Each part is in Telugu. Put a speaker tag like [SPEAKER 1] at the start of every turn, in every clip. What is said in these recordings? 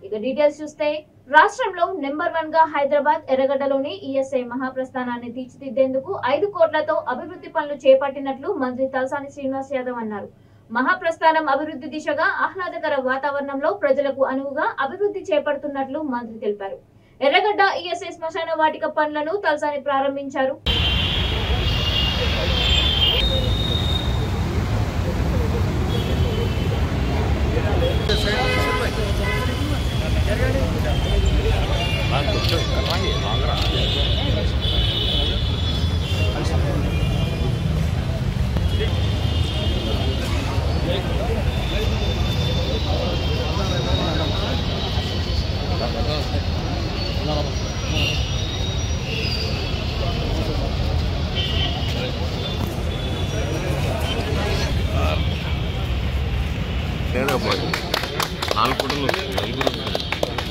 [SPEAKER 1] ఇక డీటెయిల్స్ చూస్తే రాష్ట్రంలో నెంబర్ వన్ గా హైదరాబాద్ ఎర్రగడ్డలోని ఈఎస్ఐ మహాప్రస్థానాన్ని తీర్చిదిద్దేందుకు ఐదు కోట్లతో అభివృద్ధి పనులు చేపట్టినట్లు మంత్రి తలసాని శ్రీనివాస్ యాదవ్ అన్నారు మహాప్రస్థానం అభివృద్ధి దిశగా ఆహ్లాదకర వాతావరణంలో ప్రజలకు అనువుగా అభివృద్ధి చేపడుతున్నట్లు మంత్రి తెలిపారు ఎర్రగడ్డ ఈఎస్ఐ శ్మశాన వాటిక పనులను తలసాని ప్రారంభించారు
[SPEAKER 2] తేడా పోయి నాలుగు ఫోటోలు వస్తుంది నలుగురు వస్తుంది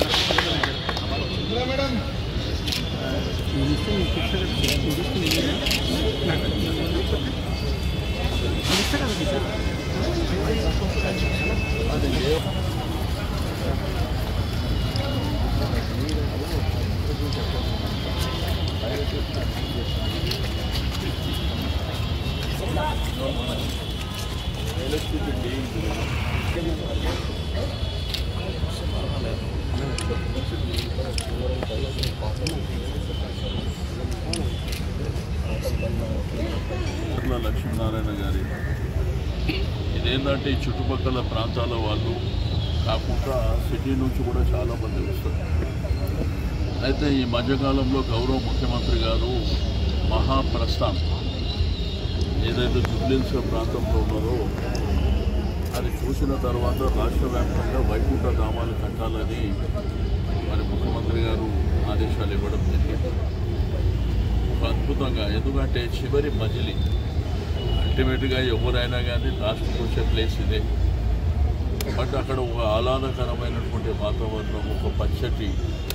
[SPEAKER 3] పట్ల లక్ష్మీనారాయణ గారి ఇదేంటంటే ఈ చుట్టుపక్కల ప్రాంతాల వాళ్ళు కాకుండా సిటీ నుంచి కూడా చాలా మంది వస్తారు అయితే ఈ మధ్యకాలంలో గౌరవ ముఖ్యమంత్రి గారు మహాప్రస్థాన్ ఏదైతే జుబ్లిన్స్ ప్రాంతంలో ఉన్నదో అది చూసిన తర్వాత రాష్ట్ర వ్యాప్తంగా వైకుంఠ ధామాలు కట్టాలని మరి ముఖ్యమంత్రి గారు ఆదేశాలు ఇవ్వడం జరిగింది ఒక అద్భుతంగా ఎందుకంటే చివరి మజిలీ అల్టిమేట్గా ఎవరైనా కానీ లాస్ట్కి వచ్చే ప్లేస్ ఇదే బట్ అక్కడ ఒక ఆహ్లాదకరమైనటువంటి వాతావరణం ఒక పచ్చటి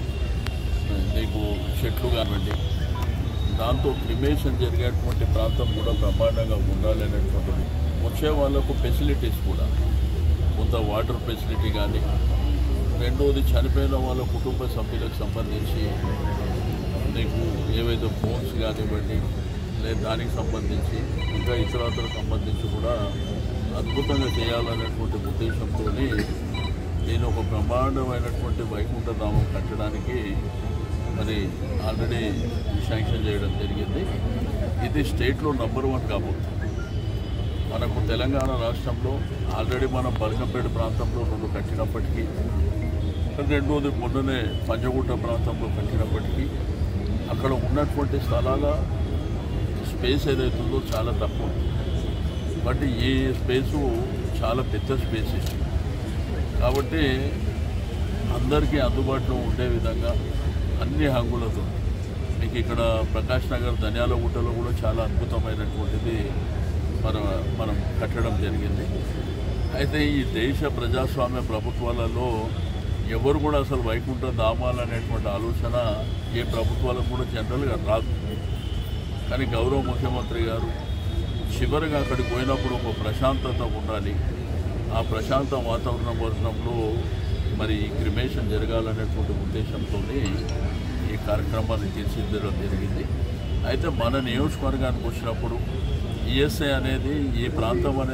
[SPEAKER 3] నీకు చెట్లు కానివ్వండి దాంతో క్రిమేషన్ జరిగేటువంటి ప్రాంతం కూడా బ్రహ్మాండంగా ఉండాలి అనేటువంటిది వచ్చే వాళ్ళకు ఫెసిలిటీస్ కూడా కొంత వాటర్ ఫెసిలిటీ కానీ రెండోది చనిపోయిన వాళ్ళ కుటుంబ సభ్యులకు సంబంధించి నీకు ఏవైతే ఫోన్స్ కానివ్వండి లేదా దానికి సంబంధించి ఇంకా ఇతరాతరకు సంబంధించి కూడా అద్భుతంగా చేయాలనేటువంటి ఉద్దేశంతో నేను ఒక బ్రహ్మాండమైనటువంటి వైకుంఠ ధామం కట్టడానికి మరి ఆల్రెడీ శాంక్షన్ చేయడం జరిగింది ఇది స్టేట్లో నంబర్ వన్ కాబోతుంది మనకు తెలంగాణ రాష్ట్రంలో ఆల్రెడీ మనం బలకంపేట ప్రాంతంలో రెండు కట్టినప్పటికీ రెండోది మొన్ననే పంజగుట్ట ప్రాంతంలో కట్టినప్పటికీ అక్కడ ఉన్నటువంటి స్థలాల స్పేస్ ఏదైతుందో చాలా తక్కువ బట్ ఈ స్పేసు చాలా పెద్ద స్పేస్ ఇది కాబట్టి అందరికీ అందుబాటులో ఉండే విధంగా అన్ని హంగులతో మీకు ఇక్కడ ప్రకాష్ నగర్ ధనియాల గుట్టలో కూడా చాలా అద్భుతమైనటువంటిది మన మనం కట్టడం జరిగింది అయితే ఈ దేశ ప్రజాస్వామ్య ప్రభుత్వాలలో ఎవరు కూడా అసలు వైకుంఠ ధామాలనేటువంటి ఆలోచన ఏ ప్రభుత్వాలకు కూడా జనరల్గా రాదు కానీ గౌరవ ముఖ్యమంత్రి గారు చివరిగా అక్కడికి పోయినప్పుడు ఒక ప్రశాంతత ఉండాలి ఆ ప్రశాంత వాతావరణం వర్షంలో మరి ఈ క్రిమేషన్ జరగాలనేటువంటి ఉద్దేశంతో ఈ కార్యక్రమాన్ని తీర్చిదిద్దడం జరిగింది అయితే మన నియోజకవర్గానికి వచ్చినప్పుడు ఈఎస్ఐ అనేది ఈ ప్రాంతం అనేది